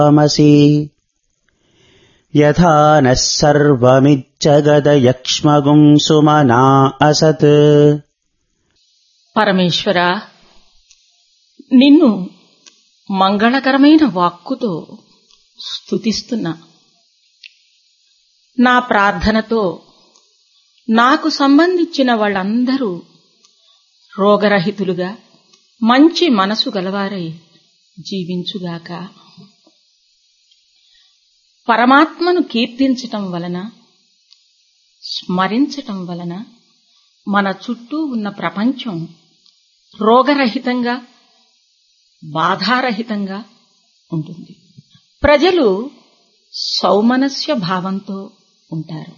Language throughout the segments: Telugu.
మసి యథా నః సర్వమిచ్చగదయక్ష్మగుం సుమనా అసత్ పరమేశ్వర నిన్ను మంగళకరమైన వాక్కుతో స్తుతిస్తున్నా నా ప్రార్థనతో నాకు సంబంధించిన వాళ్ళందరూ రోగరహితులుగా మంచి మనసు గలవారై జీవించుగాక పరమాత్మను కీర్తించటం వలన స్మరించటం వలన మన చుట్టూ ఉన్న ప్రపంచం రోగరహితంగా బాధారహితంగా ఉంటుంది ప్రజలు సౌమనస్య భావంతో ఉంటారు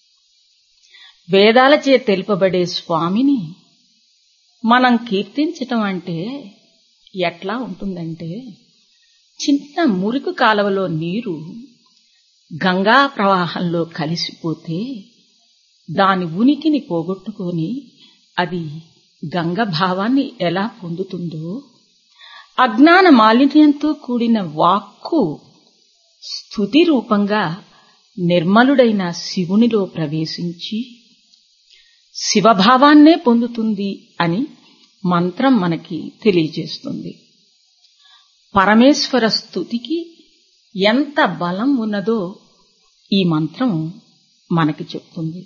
వేదాలచే తెలుపబడే స్వామిని మనం కీర్తించటం అంటే ఎట్లా ఉంటుందంటే చిన్న మురికి కాలువలో నీరు గంగా ప్రవాహంలో కలిసిపోతే దాని ఉనికిని పోగొట్టుకొని అది గంగ భావాన్ని ఎలా పొందుతుందో అజ్ఞాన మాలిన్యంతో కూడిన వాక్కు స్థుతి రూపంగా నిర్మలుడైన శివునిలో ప్రవేశించి శివభావాన్నే పొందుతుంది అని మంత్రం మనకి తెలియజేస్తుంది పరమేశ్వర స్థుతికి ఎంత బలం ఉన్నదో ఈ మంత్రం మనకి చెప్తుంది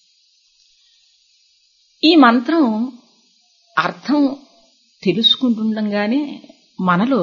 ఈ మంత్రం అర్థం తెలుసుకుంటుండగానే మనలో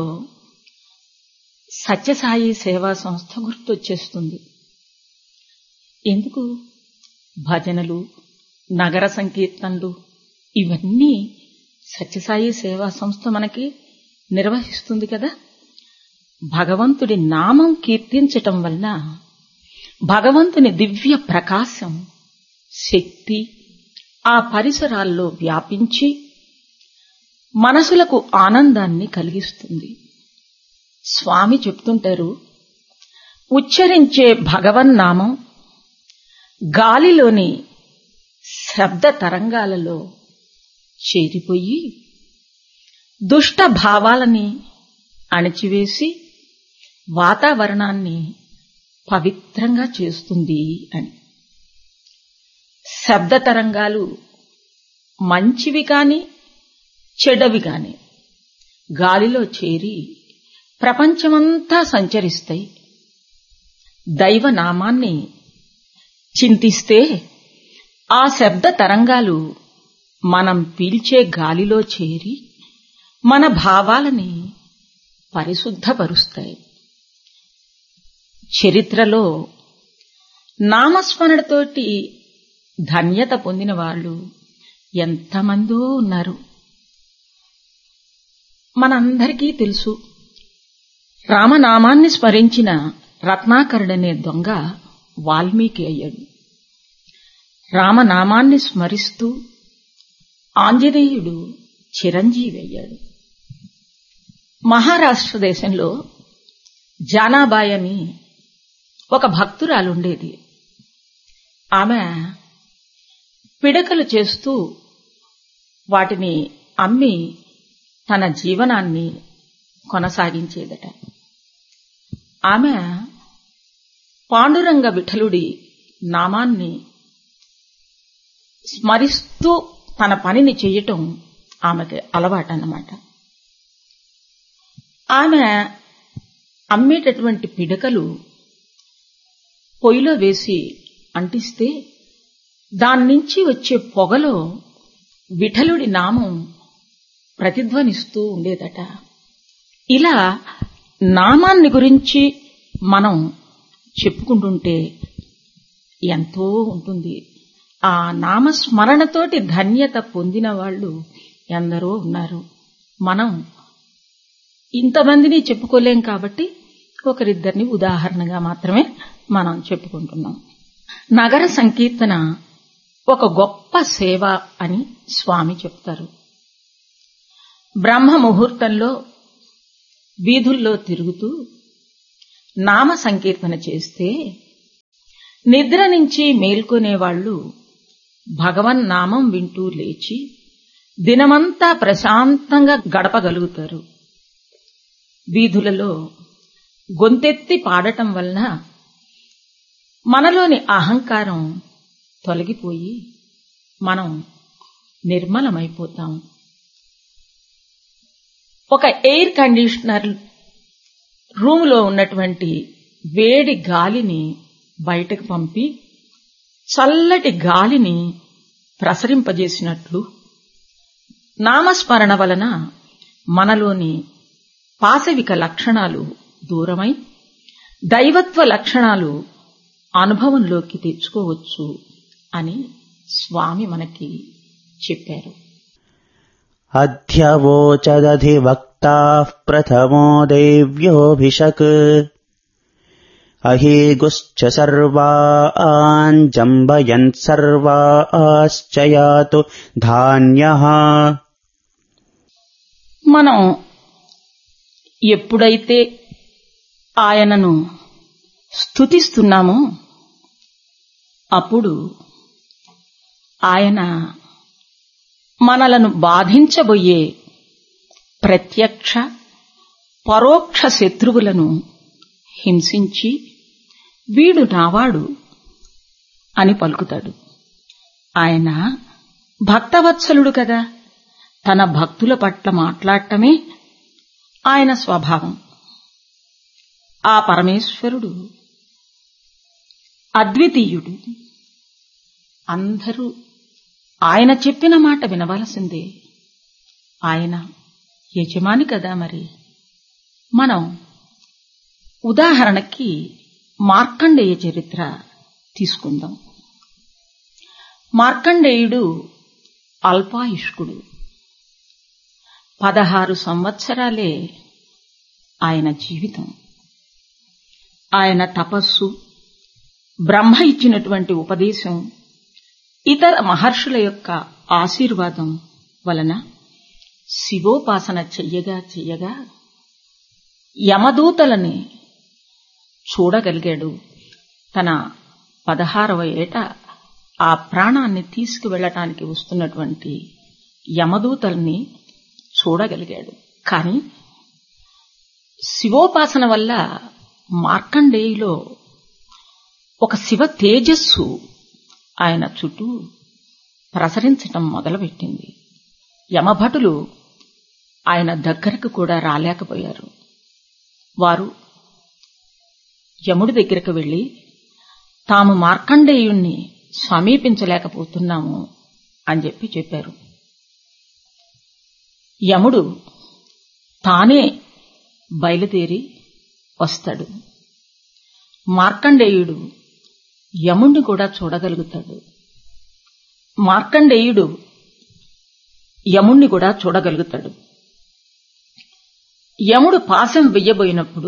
సత్యసాయి సేవా సంస్థ గుర్తొచ్చేస్తుంది ఎందుకు భజనలు నగర సంకీర్తనలు ఇవన్నీ సత్యసాయి సేవా సంస్థ మనకి నిర్వహిస్తుంది కదా భగవంతుడి నామం కీర్తించటం వలన భగవంతుని దివ్య ప్రకాశం శక్తి ఆ పరిసరాల్లో వ్యాపించి మనసులకు ఆనందాన్ని కలిగిస్తుంది స్వామి చెప్తుంటారు ఉచ్చరించే భగవన్నామం గాలిలోని శబ్ద తరంగాలలో చేరిపోయి దుష్ట భావాలని అణిచివేసి వాతావరణాన్ని పవిత్రంగా చేస్తుంది అని శబ్ద తరంగాలు మంచివి కాని చెడవి కాని గాలిలో చేరి ప్రపంచమంతా సంచరిస్తాయి దైవనామాన్ని చింతిస్తే ఆ శబ్ద తరంగాలు మనం పీల్చే గాలిలో చేరి మన భావాలని పరిశుద్ధపరుస్తాయి చరిత్రలో నామస్మరణతోటి ధన్యత పొందిన వాళ్ళు ఎంతమందో ఉన్నారు మనందరికీ తెలుసు రామనామాన్ని స్మరించిన రత్నాకరుడనే దొంగ వాల్మీకి అయ్యాడు రామనామాన్ని స్మరిస్తూ ఆంజనేయుడు చిరంజీవి అయ్యాడు మహారాష్ట్ర దేశంలో జానాబాయ్ అని ఒక భక్తురాలుండేది ఆమె పిడకలు చేస్తూ వాటిని అమ్మి తన జీవనాన్ని కొనసాగించేదట ఆమె పాండురంగ విఠలుడి నామాన్ని స్మరిస్తూ తన పనిని చేయటం ఆమెకి అలవాటన్నమాట ఆమె అమ్మేటటువంటి పిడకలు పొయ్యిలో వేసి అంటిస్తే దాని నుంచి వచ్చే పొగలో విఠలుడి నామం ప్రతిధ్వనిస్తూ ఉండేదట ఇలా నామాన్ని గురించి మనం చెప్పుకుంటుంటే ఎంతో ఉంటుంది ఆ నామస్మరణతోటి ధన్యత పొందిన వాళ్ళు ఎందరో ఉన్నారు మనం ఇంతమందిని చెప్పుకోలేం కాబట్టి ఒకరిద్దరిని ఉదాహరణగా మాత్రమే మనం చెప్పుకుంటున్నాం నగర సంకీర్తన ఒక గొప్ప సేవ అని స్వామి చెప్తారు బ్రహ్మ ముహూర్తంలో వీధుల్లో తిరుగుతూ నామ సంకీర్తన చేస్తే నిద్ర నుంచి మేల్కొనేవాళ్లు భగవన్నామం వింటూ లేచి దినమంతా ప్రశాంతంగా గడపగలుగుతారు వీధులలో గొంతెత్తి పాడటం వలన మనలోని అహంకారం తొలగిపోయి మనం నిర్మలమైపోతాం ఒక ఎయిర్ కండిషనర్ రూములో ఉన్నటువంటి వేడి గాలిని బయటకు పంపి చల్లటి గాలిని ప్రసరింపజేసినట్లు నామస్మరణ వలన మనలోని పాశవిక లక్షణాలు దూరమై దైవత్వ లక్షణాలు అనుభవంలోకి తెచ్చుకోవచ్చు అని స్వామి మనకి చెప్పారు अध्यवोचदधिवक्ताः प्रथमो देव्योऽभिषक् अहीगुश्च सर्वान् जम्बयन् सर्वाश्च यातु धान्यः మనం ఎప్పుడైతే ఆయనను స్తుతిస్తున్నామో అప్పుడు ఆయన మనలను బాధించబోయే ప్రత్యక్ష పరోక్ష శత్రువులను హింసించి వీడు నావాడు అని పలుకుతాడు ఆయన భక్తవత్సలుడు కదా తన భక్తుల పట్ల మాట్లాడటమే ఆయన స్వభావం ఆ పరమేశ్వరుడు అద్వితీయుడు అందరూ ఆయన చెప్పిన మాట వినవలసిందే ఆయన యజమాని కదా మరి మనం ఉదాహరణకి మార్కండేయ చరిత్ర తీసుకుందాం మార్కండేయుడు అల్పాయుష్కుడు పదహారు సంవత్సరాలే ఆయన జీవితం ఆయన తపస్సు బ్రహ్మ ఇచ్చినటువంటి ఉపదేశం ఇతర మహర్షుల యొక్క ఆశీర్వాదం వలన శివోపాసన చెయ్యగా చెయ్యగా యమదూతలని చూడగలిగాడు తన పదహారవ ఏట ఆ ప్రాణాన్ని తీసుకువెళ్ళటానికి వస్తున్నటువంటి యమదూతల్ని చూడగలిగాడు కాని శివోపాసన వల్ల మార్కండేయులో ఒక శివ తేజస్సు ఆయన చుట్టూ ప్రసరించటం మొదలుపెట్టింది యమభటులు ఆయన దగ్గరకు కూడా రాలేకపోయారు వారు యముడి దగ్గరకు వెళ్లి తాము మార్కండేయుణ్ణి సమీపించలేకపోతున్నాము అని చెప్పి చెప్పారు యముడు తానే బయలుదేరి వస్తాడు మార్కండేయుడు యముణ్ణి కూడా చూడగలుగుతాడు మార్కండేయుడు యముణ్ణి కూడా చూడగలుగుతాడు యముడు పాశం వెయ్యబోయినప్పుడు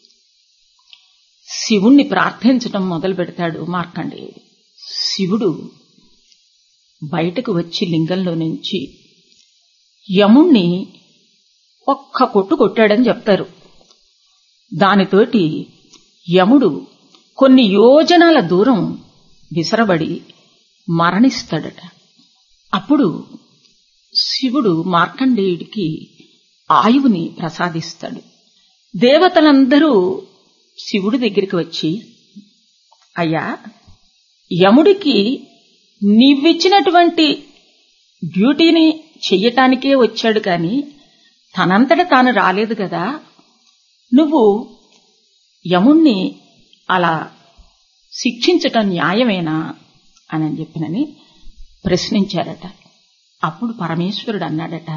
శివుణ్ణి ప్రార్థించటం మొదలు పెడతాడు మార్కండేయుడు శివుడు బయటకు వచ్చి లింగంలో నుంచి యముణ్ణి ఒక్క కొట్టు కొట్టాడని చెప్తారు దానితోటి యముడు కొన్ని యోజనాల దూరం విసరబడి మరణిస్తాడట అప్పుడు శివుడు మార్కండేయుడికి ఆయువుని ప్రసాదిస్తాడు దేవతలందరూ శివుడి దగ్గరికి వచ్చి అయ్యా యముడికి నీవిచ్చినటువంటి డ్యూటీని చెయ్యటానికే వచ్చాడు కాని తనంతట తాను రాలేదు కదా నువ్వు యముణ్ణి అలా శిక్షించటం న్యాయమేనా అని చెప్పినని ప్రశ్నించారట అప్పుడు పరమేశ్వరుడు అన్నాడట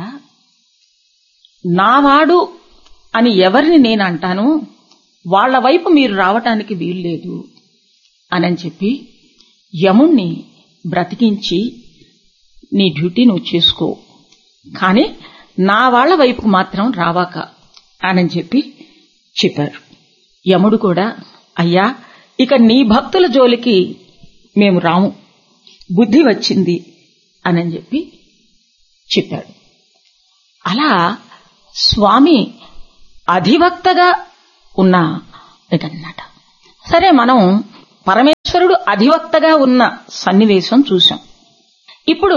నావాడు అని ఎవరిని నేను అంటాను వాళ్ల వైపు మీరు రావటానికి వీల్లేదు అని చెప్పి యముణ్ణి బ్రతికించి నీ డ్యూటీ నువ్వు చేసుకో కాని నా వాళ్ల వైపుకు మాత్రం రావాక అని చెప్పి చెప్పారు యముడు కూడా అయ్యా ఇక నీ భక్తుల జోలికి మేము రాము బుద్ధి వచ్చింది అని చెప్పి చెప్పాడు అలా స్వామి అధివక్తగా ఉన్న ఇదన్నమాట సరే మనం పరమేశ్వరుడు అధివక్తగా ఉన్న సన్నివేశం చూశాం ఇప్పుడు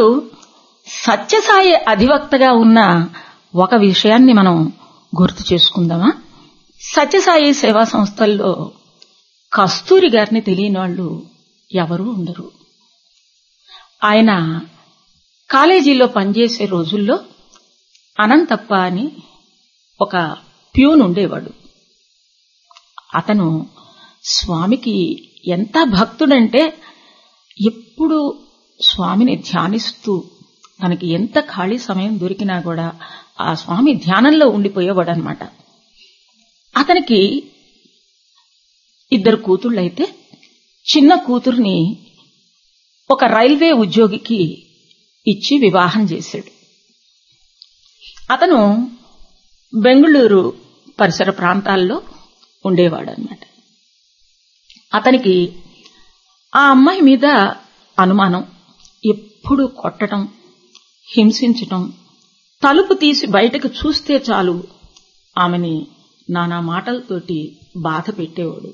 సత్యసాయి అధివక్తగా ఉన్న ఒక విషయాన్ని మనం గుర్తు చేసుకుందామా సత్యసాయి సేవా సంస్థల్లో కస్తూరి గారిని తెలియని వాళ్ళు ఎవరూ ఉండరు ఆయన కాలేజీలో పనిచేసే రోజుల్లో అనంతప్ప అని ఒక ప్యూన్ ఉండేవాడు అతను స్వామికి ఎంత భక్తుడంటే ఎప్పుడు స్వామిని ధ్యానిస్తూ తనకి ఎంత ఖాళీ సమయం దొరికినా కూడా ఆ స్వామి ధ్యానంలో ఉండిపోయేవాడు అనమాట అతనికి ఇద్దరు కూతుళ్ళైతే చిన్న కూతుర్ని ఒక రైల్వే ఉద్యోగికి ఇచ్చి వివాహం చేశాడు అతను బెంగళూరు పరిసర ప్రాంతాల్లో ఉండేవాడనమాట అతనికి ఆ అమ్మాయి మీద అనుమానం ఎప్పుడు కొట్టడం హింసించటం తలుపు తీసి బయటకు చూస్తే చాలు ఆమెని నానా మాటలతోటి బాధ పెట్టేవాడు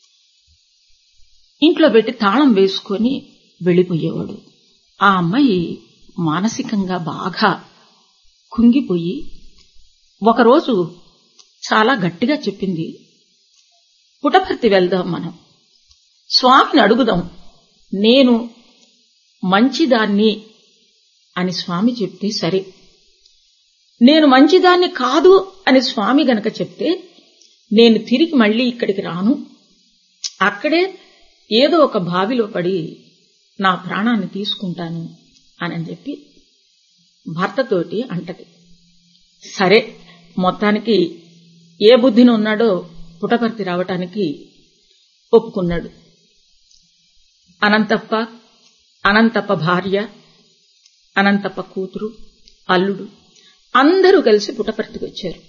ఇంట్లో పెట్టి తాళం వేసుకొని వెళ్ళిపోయేవాడు ఆ అమ్మాయి మానసికంగా బాగా కుంగిపోయి ఒకరోజు చాలా గట్టిగా చెప్పింది పుటపర్తి వెళ్దాం మనం స్వామిని అడుగుదాం నేను మంచిదాన్ని అని స్వామి చెప్తే సరే నేను మంచిదాన్ని కాదు అని స్వామి గనక చెప్తే నేను తిరిగి మళ్ళీ ఇక్కడికి రాను అక్కడే ఏదో ఒక బావిలో పడి నా ప్రాణాన్ని తీసుకుంటాను అని చెప్పి భర్తతోటి అంటది సరే మొత్తానికి ఏ బుద్ధిని ఉన్నాడో పుటపర్తి రావటానికి ఒప్పుకున్నాడు అనంతప్ప అనంతప్ప భార్య అనంతప్ప కూతురు అల్లుడు అందరూ కలిసి పుటపర్తికి వచ్చారు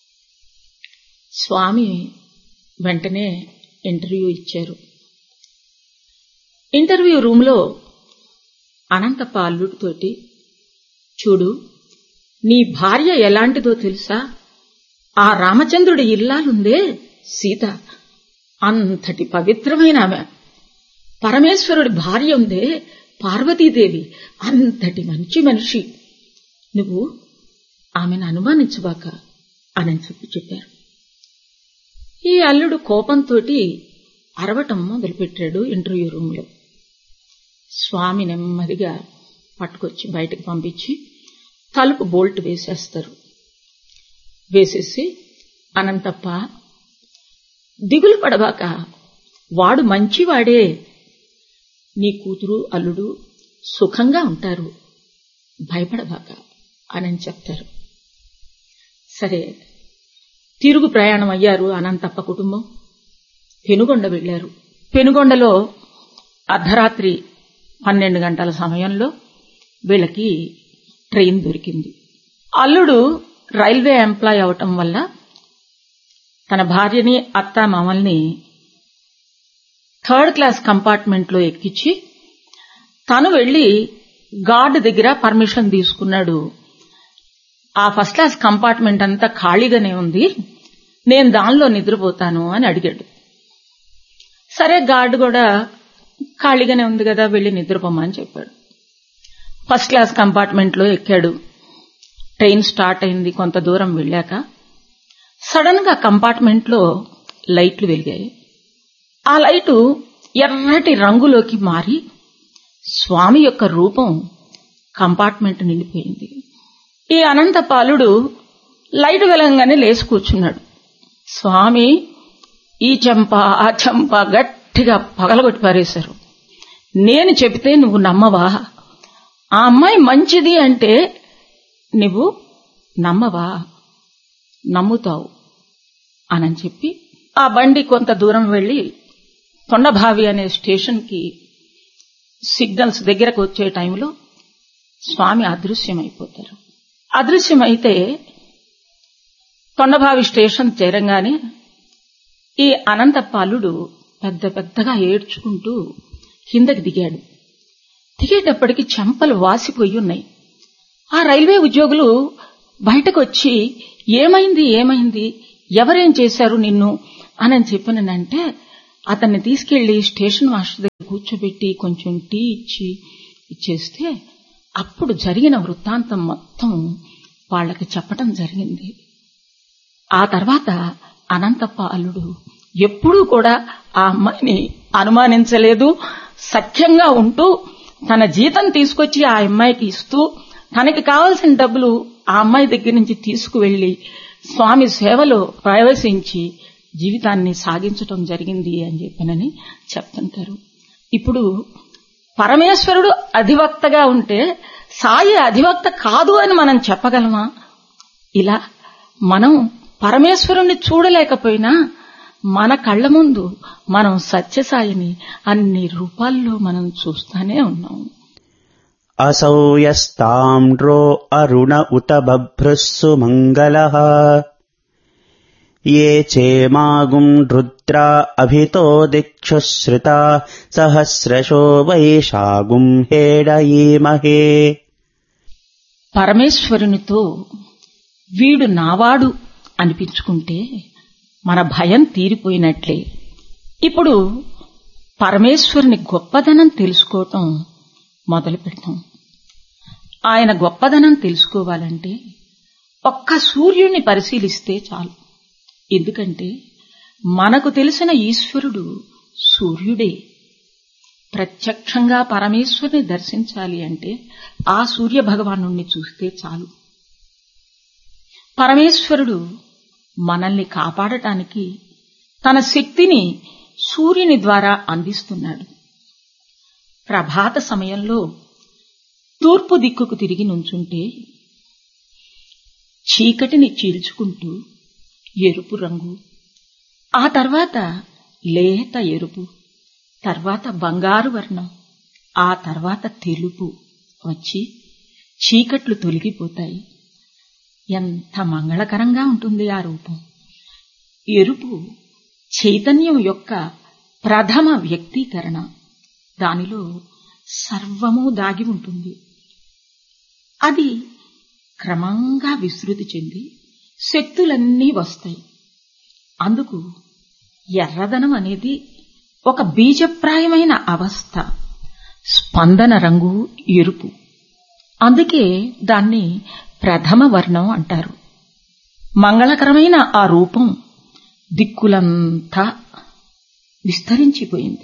స్వామి వెంటనే ఇంటర్వ్యూ ఇచ్చారు ఇంటర్వ్యూ రూంలో అనంతప్ప అల్లుడితోటి చూడు నీ భార్య ఎలాంటిదో తెలుసా ఆ రామచంద్రుడి ఇల్లాలుందే సీత అంతటి పవిత్రమైన ఆమె పరమేశ్వరుడి భార్య ఉందే పార్వతీదేవి అంతటి మంచి మనిషి నువ్వు ఆమెను అనుమానించబాక అని చెప్పి చెప్పారు ఈ అల్లుడు కోపంతోటి అరవటం మొదలుపెట్టాడు ఇంటర్వ్యూ రూంలో స్వామి నెమ్మదిగా పట్టుకొచ్చి బయటకు పంపించి తలుపు బోల్ట్ వేసేస్తారు వేసేసి అనంతప్ప దిగులు పడబాక వాడు మంచివాడే నీ కూతురు అల్లుడు సుఖంగా ఉంటారు భయపడబాక అని చెప్తారు సరే తిరుగు ప్రయాణం అయ్యారు అనంతప్ప కుటుంబం పెనుగొండ వెళ్లారు పెనుగొండలో అర్ధరాత్రి పన్నెండు గంటల సమయంలో వీళ్ళకి ట్రైన్ దొరికింది అల్లుడు రైల్వే ఎంప్లాయ్ అవటం వల్ల తన భార్యని అత్త మామల్ని థర్డ్ క్లాస్ కంపార్ట్మెంట్లో ఎక్కించి తను వెళ్లి గార్డ్ దగ్గర పర్మిషన్ తీసుకున్నాడు ఆ ఫస్ట్ క్లాస్ కంపార్ట్మెంట్ అంతా ఖాళీగానే ఉంది నేను దానిలో నిద్రపోతాను అని అడిగాడు సరే గార్డు కూడా ఖాళీగానే ఉంది కదా వెళ్లి నిద్రపోమని చెప్పాడు ఫస్ట్ క్లాస్ కంపార్ట్మెంట్లో ఎక్కాడు ట్రైన్ స్టార్ట్ అయింది కొంత దూరం వెళ్ళాక సడన్ గా కంపార్ట్మెంట్లో లైట్లు వెలిగాయి ఆ లైటు ఎర్రటి రంగులోకి మారి స్వామి యొక్క రూపం కంపార్ట్మెంట్ నిండిపోయింది ఈ అనంత పాలుడు లైట్ వెలంగానే లేచి కూర్చున్నాడు స్వామి ఈ చెంప ఆ చెంప గట్టిగా పగలగొట్టి పారేశారు నేను చెబితే నువ్వు నమ్మవా ఆ అమ్మాయి మంచిది అంటే నువ్వు నమ్మవా నమ్ముతావు అని చెప్పి ఆ బండి కొంత దూరం వెళ్లి కొండభావి అనే స్టేషన్కి సిగ్నల్స్ దగ్గరకు వచ్చే టైంలో స్వామి అదృశ్యమైపోతారు అదృశ్యమైతే కొండభావి స్టేషన్ చేరంగానే ఈ అనంతపాలుడు పెద్ద పెద్దగా ఏడ్చుకుంటూ కిందకి దిగాడు దిగేటప్పటికి చెంపలు వాసిపోయి ఉన్నాయి ఆ రైల్వే ఉద్యోగులు బయటకు వచ్చి ఏమైంది ఏమైంది ఎవరేం చేశారు నిన్ను అని చెప్పినంటే అతన్ని తీసుకెళ్లి స్టేషన్ మాస్టర్ దగ్గర కూర్చోబెట్టి కొంచెం టీ ఇచ్చి ఇచ్చేస్తే అప్పుడు జరిగిన వృత్తాంతం మొత్తం వాళ్ళకి చెప్పటం జరిగింది ఆ తర్వాత అనంతపాలుడు ఎప్పుడూ కూడా ఆ అమ్మాయిని అనుమానించలేదు సఖ్యంగా ఉంటూ తన జీతం తీసుకొచ్చి ఆ అమ్మాయికి ఇస్తూ తనకి కావలసిన డబ్బులు ఆ అమ్మాయి దగ్గర నుంచి తీసుకువెళ్లి స్వామి సేవలో ప్రవేశించి జీవితాన్ని సాగించటం జరిగింది అని చెప్పనని చెప్తుంటారు ఇప్పుడు పరమేశ్వరుడు అధివక్తగా ఉంటే సాయి అధివక్త కాదు అని మనం చెప్పగలమా ఇలా మనం పరమేశ్వరుణ్ణి చూడలేకపోయినా మన కళ్ళ ముందు మనం సత్యసాయిని అన్ని రూపాల్లో మనం చూస్తానే ఉన్నాం असौ यस्ताम्रो अरुण उत बभ्रुः मङ्गलः ये चेमागुम् रुद्रा अभितो दिक्षुश्रिता सहस्रशो वैशागुम् हेडयीमहे పరమేశ్వరునితో వీడు నావాడు అనిపించుకుంటే మన భయం తీరిపోయినట్లే ఇప్పుడు పరమేశ్వరుని గొప్పదనం తెలుసుకోవటం మొదలు పెడతాం ఆయన గొప్పదనం తెలుసుకోవాలంటే ఒక్క సూర్యుడిని పరిశీలిస్తే చాలు ఎందుకంటే మనకు తెలిసిన ఈశ్వరుడు సూర్యుడే ప్రత్యక్షంగా పరమేశ్వరుని దర్శించాలి అంటే ఆ సూర్య భగవాను చూస్తే చాలు పరమేశ్వరుడు మనల్ని కాపాడటానికి తన శక్తిని సూర్యుని ద్వారా అందిస్తున్నాడు ప్రభాత సమయంలో తూర్పు దిక్కుకు తిరిగి నుంచుంటే చీకటిని చీల్చుకుంటూ ఎరుపు రంగు ఆ తర్వాత లేత ఎరుపు తర్వాత బంగారు వర్ణం ఆ తర్వాత తెలుపు వచ్చి చీకట్లు తొలగిపోతాయి ఎంత మంగళకరంగా ఉంటుంది ఆ రూపం ఎరుపు చైతన్యం యొక్క ప్రథమ వ్యక్తీకరణ దానిలో సర్వము దాగి ఉంటుంది అది క్రమంగా విస్తృతి చెంది శక్తులన్నీ వస్తాయి అందుకు ఎర్రదనం అనేది ఒక బీజప్రాయమైన అవస్థ స్పందన రంగు ఎరుపు అందుకే దాన్ని ప్రథమ వర్ణం అంటారు మంగళకరమైన ఆ రూపం దిక్కులంతా విస్తరించిపోయింది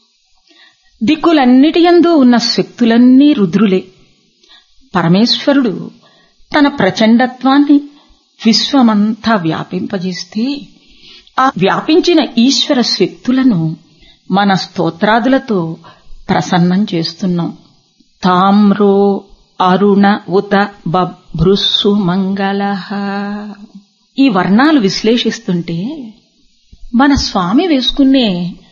దిక్కులన్నిటియందు ఉన్న శక్తులన్నీ రుద్రులే పరమేశ్వరుడు తన ప్రచండత్వాన్ని విశ్వమంతా వ్యాపింపజేస్తే ఆ వ్యాపించిన ఈశ్వర శక్తులను మన స్తోత్రాదులతో ప్రసన్నం చేస్తున్నాం తామ్రో అరుణ ఉత బభ్రుస్సు మంగళ ఈ వర్ణాలు విశ్లేషిస్తుంటే మన స్వామి వేసుకునే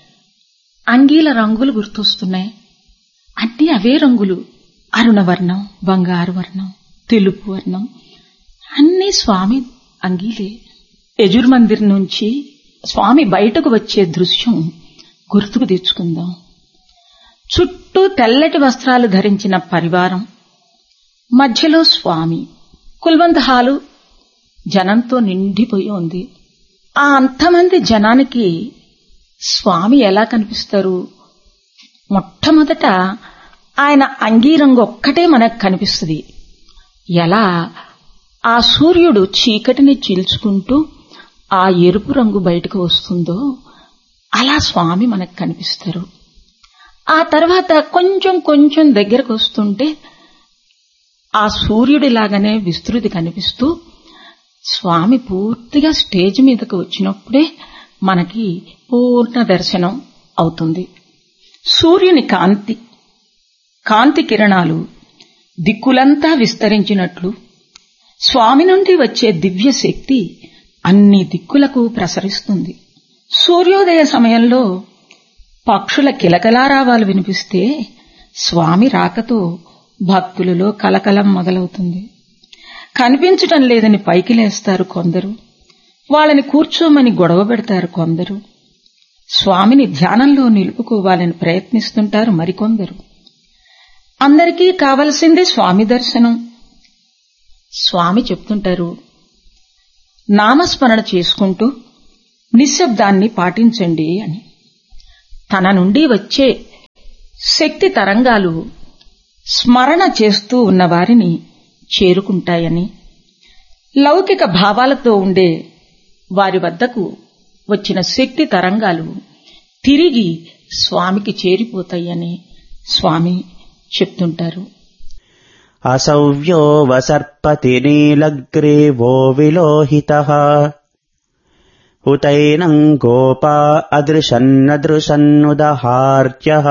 అంగీల రంగులు గుర్తొస్తున్నాయి అన్ని అవే రంగులు అరుణ వర్ణం బంగారు వర్ణం తెలుపు వర్ణం అన్ని స్వామి అంగీలే యజుర్మందిర్ నుంచి స్వామి బయటకు వచ్చే దృశ్యం గుర్తుకు తెచ్చుకుందాం చుట్టూ తెల్లటి వస్త్రాలు ధరించిన పరివారం మధ్యలో స్వామి కుల్వంత్ హాలు జనంతో నిండిపోయి ఉంది ఆ అంతమంది జనానికి స్వామి ఎలా కనిపిస్తారు మొట్టమొదట ఆయన అంగీరంగు ఒక్కటే మనకు కనిపిస్తుంది ఎలా ఆ సూర్యుడు చీకటిని చీల్చుకుంటూ ఆ ఎరుపు రంగు బయటకు వస్తుందో అలా స్వామి మనకు కనిపిస్తారు ఆ తర్వాత కొంచెం కొంచెం దగ్గరకు వస్తుంటే ఆ సూర్యుడిలాగానే విస్తృతి కనిపిస్తూ స్వామి పూర్తిగా స్టేజ్ మీదకు వచ్చినప్పుడే మనకి పూర్ణ దర్శనం అవుతుంది సూర్యుని కాంతి కాంతి కిరణాలు దిక్కులంతా విస్తరించినట్లు స్వామి నుండి వచ్చే దివ్య శక్తి అన్ని దిక్కులకు ప్రసరిస్తుంది సూర్యోదయ సమయంలో పక్షుల కిలకలారావాలు వినిపిస్తే స్వామి రాకతో భక్తులలో కలకలం మొదలవుతుంది కనిపించటం లేదని పైకి లేస్తారు కొందరు వాళ్ళని కూర్చోమని గొడవ పెడతారు కొందరు స్వామిని ధ్యానంలో నిలుపుకోవాలని ప్రయత్నిస్తుంటారు మరికొందరు అందరికీ కావలసిందే స్వామి దర్శనం స్వామి చెప్తుంటారు నామస్మరణ చేసుకుంటూ నిశ్శబ్దాన్ని పాటించండి అని తన నుండి వచ్చే శక్తి తరంగాలు స్మరణ చేస్తూ ఉన్న వారిని చేరుకుంటాయని లౌకిక భావాలతో ఉండే వారి వద్దకు వచ్చిన శక్తి తరంగాలు తిరిగి స్వామికి చేరిపోతాయని స్వామి చెప్తుంటారు असौव्यो वसर्पति नीलग्रीवो विलोहितः हुतैनम् गोपा अदृशन्नदृशन्नुदहार्यः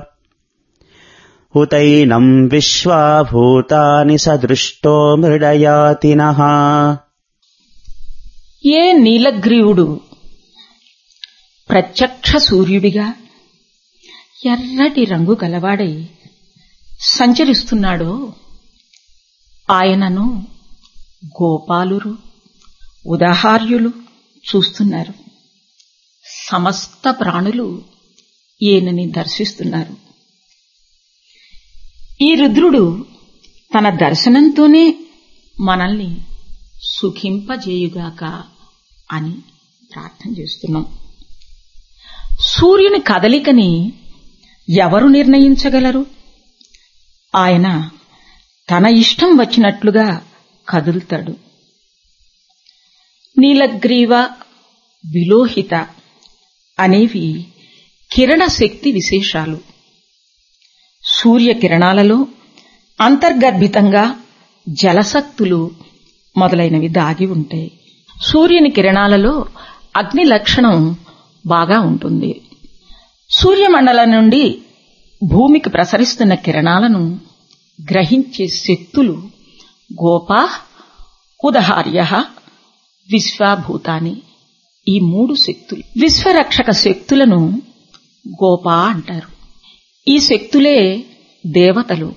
हुतैनम् विश्वाभूतानि सदृष्टो मृडयातिनः ఏ నీలగ్రీవుడు ప్రత్యక్ష సూర్యుడిగా ఎర్రటి రంగు గలవాడై సంచరిస్తున్నాడో ఆయనను గోపాలురు ఉదాహార్యులు చూస్తున్నారు సమస్త ప్రాణులు ఈయనని దర్శిస్తున్నారు ఈ రుద్రుడు తన దర్శనంతోనే మనల్ని సుఖింపజేయుగాక అని ప్రార్థన చేస్తున్నాం సూర్యుని కదలికని ఎవరు నిర్ణయించగలరు ఆయన తన ఇష్టం వచ్చినట్లుగా కదులుతాడు నీలగ్రీవ విలోహిత అనేవి కిరణ శక్తి విశేషాలు సూర్య కిరణాలలో అంతర్గర్భితంగా జలశక్తులు మొదలైనవి దాగి ఉంటాయి సూర్యుని కిరణాలలో అగ్ని లక్షణం బాగా ఉంటుంది సూర్యమండలం నుండి భూమికి ప్రసరిస్తున్న కిరణాలను గ్రహించే శక్తులు గోపా ఉదహార్య విశ్వాభూతాని ఈ మూడు శక్తులు విశ్వరక్షక శక్తులను గోపా అంటారు ఈ శక్తులే దేవతలు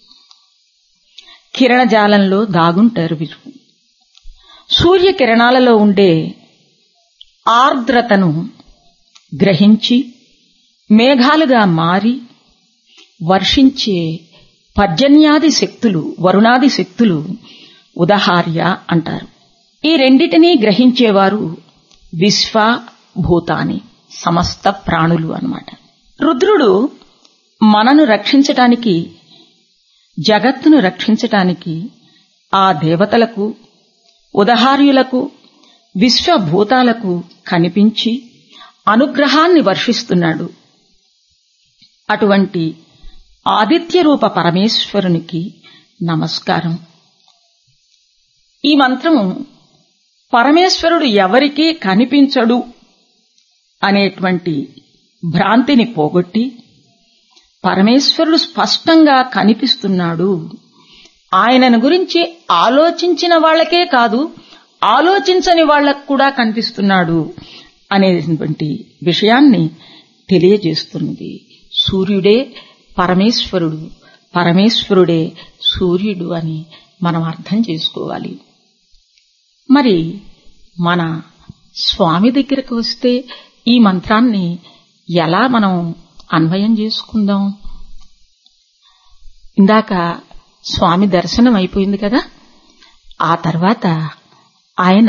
కిరణజాలంలో దాగుంటారు వీరు సూర్యకిరణాలలో ఉండే ఆర్ద్రతను గ్రహించి మేఘాలుగా మారి వర్షించే పర్జన్యాది శక్తులు వరుణాది శక్తులు ఉదహార్య అంటారు ఈ రెండిటినీ గ్రహించేవారు విశ్వ భూతాని సమస్త ప్రాణులు అన్నమాట రుద్రుడు మనను రక్షించటానికి జగత్తును రక్షించటానికి ఆ దేవతలకు ఉదహార్యులకు విశ్వభూతాలకు కనిపించి అనుగ్రహాన్ని వర్షిస్తున్నాడు అటువంటి ఆదిత్య రూప పరమేశ్వరునికి నమస్కారం ఈ మంత్రం పరమేశ్వరుడు ఎవరికీ కనిపించడు అనేటువంటి భ్రాంతిని పోగొట్టి పరమేశ్వరుడు స్పష్టంగా కనిపిస్తున్నాడు ఆయనను గురించి ఆలోచించిన వాళ్ళకే కాదు ఆలోచించని వాళ్లకు కూడా కనిపిస్తున్నాడు అనేటువంటి విషయాన్ని తెలియజేస్తున్నది సూర్యుడే పరమేశ్వరుడు పరమేశ్వరుడే సూర్యుడు అని మనం అర్థం చేసుకోవాలి మరి మన స్వామి దగ్గరకు వస్తే ఈ మంత్రాన్ని ఎలా మనం అన్వయం చేసుకుందాం ఇందాక స్వామి దర్శనం అయిపోయింది కదా ఆ తర్వాత ఆయన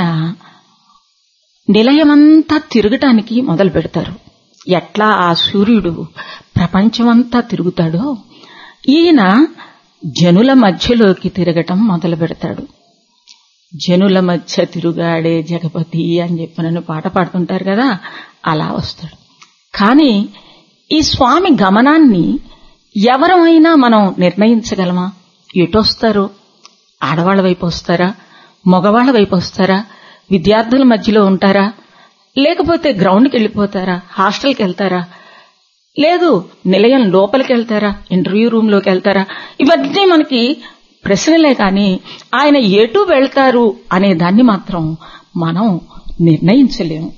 నిలయమంతా తిరగటానికి మొదలు పెడతారు ఎట్లా ఆ సూర్యుడు ప్రపంచమంతా తిరుగుతాడో ఈయన జనుల మధ్యలోకి తిరగటం మొదలు పెడతాడు జనుల మధ్య తిరుగాడే జగపతి అని చెప్పి నన్ను పాట పాడుతుంటారు కదా అలా వస్తాడు కానీ ఈ స్వామి గమనాన్ని ఎవరమైనా మనం నిర్ణయించగలమా ఎటొస్తారు ఆడవాళ్ల వైపు వస్తారా మగవాళ్ల వైపు వస్తారా విద్యార్థుల మధ్యలో ఉంటారా లేకపోతే గ్రౌండ్కి వెళ్ళిపోతారా హాస్టల్కి వెళ్తారా లేదు నిలయం లోపలికి వెళ్తారా ఇంటర్వ్యూ రూమ్ లోకి వెళ్తారా ఇవన్నీ మనకి ప్రశ్నలే కానీ ఆయన ఎటు వెళ్తారు అనే దాన్ని మాత్రం మనం నిర్ణయించలేము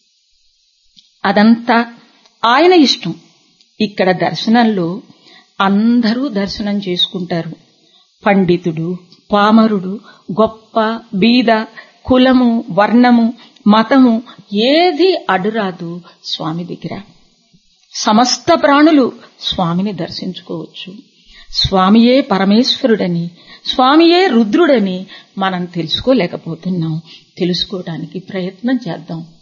అదంతా ఆయన ఇష్టం ఇక్కడ దర్శనంలో అందరూ దర్శనం చేసుకుంటారు పండితుడు పామరుడు గొప్ప బీద కులము వర్ణము మతము ఏది అడురాదు స్వామి దగ్గర సమస్త ప్రాణులు స్వామిని దర్శించుకోవచ్చు స్వామియే పరమేశ్వరుడని స్వామియే రుద్రుడని మనం తెలుసుకోలేకపోతున్నాం తెలుసుకోవడానికి ప్రయత్నం చేద్దాం